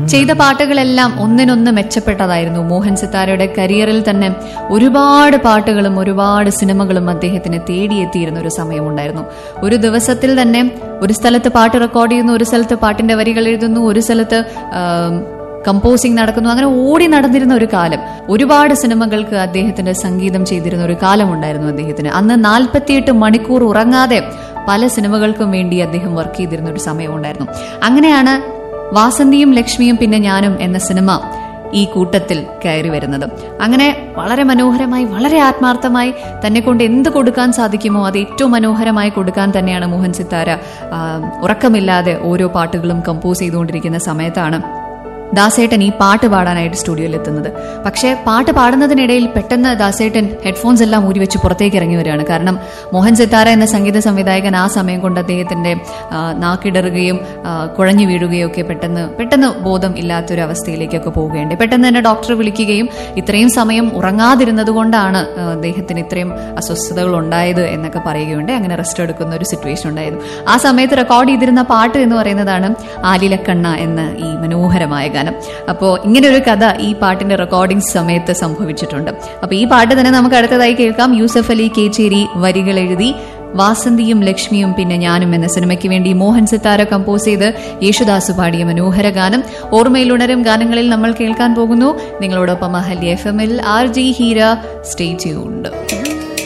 ചെയ്ത പാട്ടുകളെല്ലാം ഒന്നിനൊന്ന് മെച്ചപ്പെട്ടതായിരുന്നു മോഹൻ സിത്താരയുടെ കരിയറിൽ തന്നെ ഒരുപാട് പാട്ടുകളും ഒരുപാട് സിനിമകളും അദ്ദേഹത്തിന് തേടിയെത്തിയിരുന്ന ഒരു സമയമുണ്ടായിരുന്നു ഒരു ദിവസത്തിൽ തന്നെ ഒരു സ്ഥലത്ത് പാട്ട് റെക്കോർഡ് ചെയ്യുന്നു ഒരു സ്ഥലത്ത് പാട്ടിന്റെ വരികൾ എഴുതുന്നു ഒരു സ്ഥലത്ത് ആം, കമ്പോസിംഗ് നടക്കുന്നു അങ്ങനെ ഓടി നടന്നിരുന്ന ഒരു കാലം ഒരുപാട് സിനിമകൾക്ക് അദ്ദേഹത്തിന്റെ സംഗീതം ചെയ്തിരുന്ന ഒരു കാലമുണ്ടായിരുന്നു അദ്ദേഹത്തിന് അന്ന് നാൽപ്പത്തിയെട്ട് മണിക്കൂർ ഉറങ്ങാതെ പല സിനിമകൾക്കും വേണ്ടി അദ്ദേഹം വർക്ക് ചെയ്തിരുന്ന ഒരു സമയമുണ്ടായിരുന്നു അങ്ങനെയാണ് വാസന്തിയും ലക്ഷ്മിയും പിന്നെ ഞാനും എന്ന സിനിമ ഈ കൂട്ടത്തിൽ കയറി വരുന്നത് അങ്ങനെ വളരെ മനോഹരമായി വളരെ ആത്മാർത്ഥമായി തന്നെ കൊണ്ട് എന്ത് കൊടുക്കാൻ സാധിക്കുമോ അത് ഏറ്റവും മനോഹരമായി കൊടുക്കാൻ തന്നെയാണ് മോഹൻ സിത്താര ആ, ഉറക്കമില്ലാതെ ഓരോ പാട്ടുകളും കമ്പോസ് ചെയ്തുകൊണ്ടിരിക്കുന്ന സമയത്താണ് ദാസേട്ടൻ ഈ പാട്ട് പാടാനായിട്ട് സ്റ്റുഡിയോയിൽ എത്തുന്നത് പക്ഷേ പാട്ട് പാടുന്നതിനിടയിൽ പെട്ടെന്ന് ദാസേട്ടൻ ഹെഡ്ഫോൺസ് എല്ലാം ഊരി വെച്ച് പുറത്തേക്ക് ഇറങ്ങി വരികയാണ് കാരണം മോഹൻ സിത്താര എന്ന സംഗീത സംവിധായകൻ ആ സമയം കൊണ്ട് അദ്ദേഹത്തിന്റെ ആ, നാക്കിടറുകയും ആ, കുഴഞ്ഞു വീഴുകയും ഒക്കെ പെട്ടെന്ന് പെട്ടെന്ന് ബോധം ഇല്ലാത്തൊരു അവസ്ഥയിലേക്കൊക്കെ പോവുകയുണ്ട് പെട്ടെന്ന് തന്നെ ഡോക്ടർ വിളിക്കുകയും ഇത്രയും സമയം ഉറങ്ങാതിരുന്നത് കൊണ്ടാണ് ആ, അദ്ദേഹത്തിന് ഇത്രയും അസ്വസ്ഥതകൾ ഉണ്ടായത് എന്നൊക്കെ പറയുകയുണ്ട് അങ്ങനെ റെസ്റ്റ് എടുക്കുന്ന ഒരു സിറ്റുവേഷൻ ഉണ്ടായിരുന്നു ആ സമയത്ത് റെക്കോർഡ് ചെയ്തിരുന്ന പാട്ട് എന്ന് പറയുന്നതാണ് ആലിലക്കണ്ണ എന്ന ഈ മനോഹരമായ ഗാനം അപ്പോൾ ഇങ്ങനെ ഒരു കഥ ഈ പാട്ടിന്റെ റെക്കോർഡിംഗ് സമയത്ത് സംഭവിച്ചിട്ടുണ്ട് അപ്പോൾ ഈ പാട്ട് തന്നെ നമുക്ക് അടുത്തതായി കേൾക്കാം യൂസഫ് അലി കേച്ചേരി വരികൾ എഴുതി വാസന്തിയും ലക്ഷ്മിയും പിന്നെ ഞാനും എന്ന സിനിമയ്ക്ക് വേണ്ടി മോഹൻ സിത്താര കമ്പോസ് ചെയ്ത് യേശുദാസ് പാടിയ മനോഹര ഗാനം ഓർമ്മയിൽ ഉണരും ഗാനങ്ങളിൽ നമ്മൾ കേൾക്കാൻ പോകുന്നു നിങ്ങളോടൊപ്പം അഹല്യ എഫ് എമ്മിൽ R J Heera stay tuned